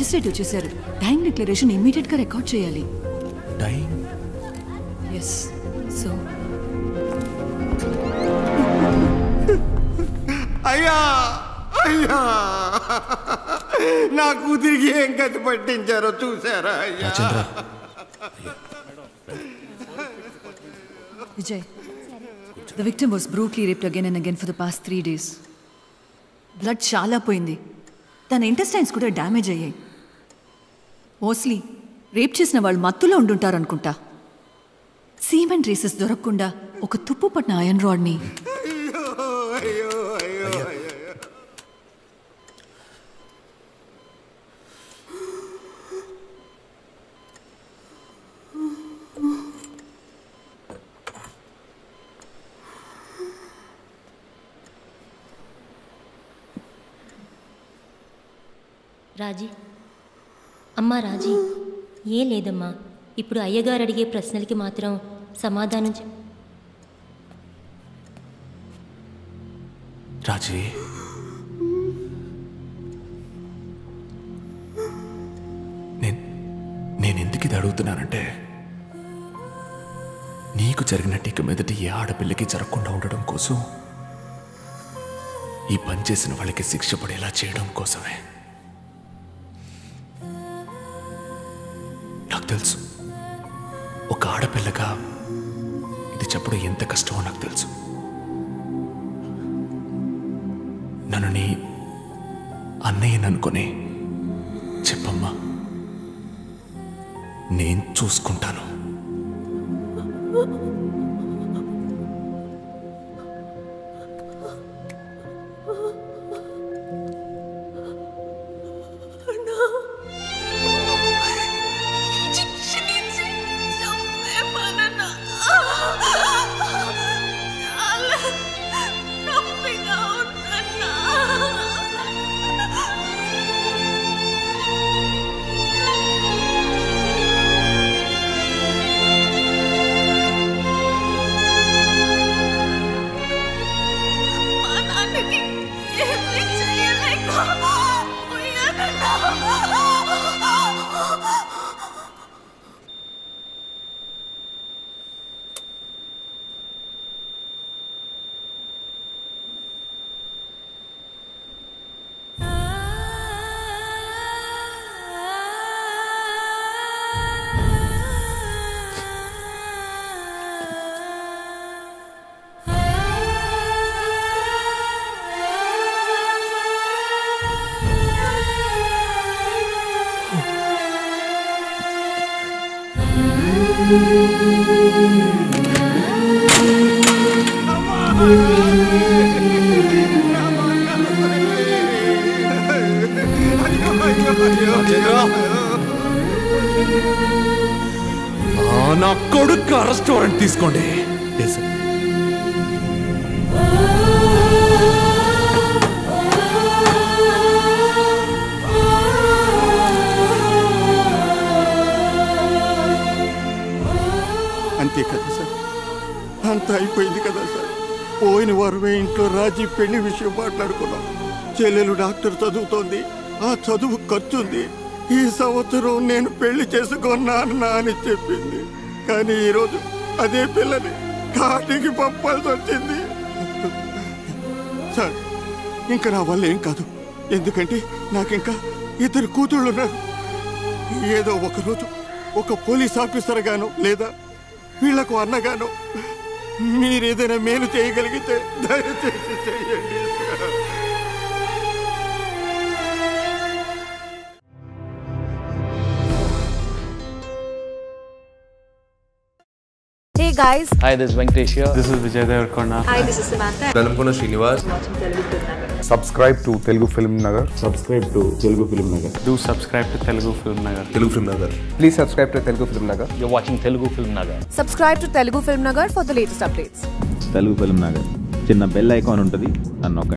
Magistrate వచ్చేసారు dying declaration immediate గా record చేయాలి డైయింగ్ ఎస్ సో అయ్యా అయ్యా నా కూతురికి ఏం గతి పట్టించారో చూసారా అయ్యా Rajendra Vijay the victim was brutally raped again and again for the past three days blood చాలా పోయింది తన ఇంటెస్టైన్స్ కూడా డ్యామేజ్ అయ్యాయి మోస్ట్లీ రేప్ చేసిన వాళ్ళు మత్తులో ఉండుంటారు అనుకుంటా సీమెంట్ రేసెస్ దొరకకుండా ఒక తుప్పు పట్టిన ఐరన్ రాడ్ని అయ్యో అయ్యో అయ్యో అయ్యో రాజీ అమ్మా రాజీ ఏ లేదమ్మా ఇప్పుడు అయ్యగారు అడిగే ప్రశ్నలకి మాత్రం సమాధానం చెప్ రాజీ నేను నేను ఎందుకు ఇది అడుగుతున్నానంటే నీకు జరిగినట్టు ఇక మీదటి ఏ ఆడపిల్లకి జరగకుండా ఉండడం కోసం ఈ పని చేసిన వాళ్ళకి శిక్ష పడేలా చేయడం కోసమే నాకు తెలుసు ఒక ఆడపిల్లగా ఇది చెప్పడం ఎంత కష్టమో నాకు తెలుసు నన్ను నీ అన్నయ్యని అనుకొని చెప్పమ్మా నేను చూసుకుంటాను ఆ, నా కొడుకు రెస్టారెంట్ తీసుకోండి అంతే కదా సార్ అంత అయిపోయింది కదా సార్ పోయిన వారమే ఇంట్లో రాజీ పెళ్లి విషయం మాట్లాడుకున్నాం చెల్లెలు డాక్టర్ చదువుతోంది ఆ చదువు ఖర్చుంది ఈ సంవత్సరం నేను పెళ్లి చేసుకోనా అని చెప్పింది కానీ ఈరోజు అదే పిల్లని కాటికి పంపాల్సి వచ్చింది సార్ ఇంకా నా వల్ల ఏం కాదు ఎందుకంటే నాకింకా ఇద్దరు కూతుళ్ళు ఉన్నారు ఏదో ఒకరోజు ఒక పోలీస్ ఆఫీసర్ గాను లేదా వీళ్లకు అన్నగాను మీరేదైనా మేలు చేయగలిగితే దయచేసి చేయండి సార్. Hey guys, Hi, this is Venkatesh here. This is Vijay Devarkonda. hi, this is Samantha. Velankonda Srinivas subscribe to Telugu film Nagar Do subscribe to Telugu Film Nagar. Telugu film Nagar please subscribe to Telugu film Nagar You're watching Telugu Film Nagar. Subscribe to Telugu Film Nagar for the latest updates. Telugu film Nagar చిన్న bell icon ఉంటుంది అన్న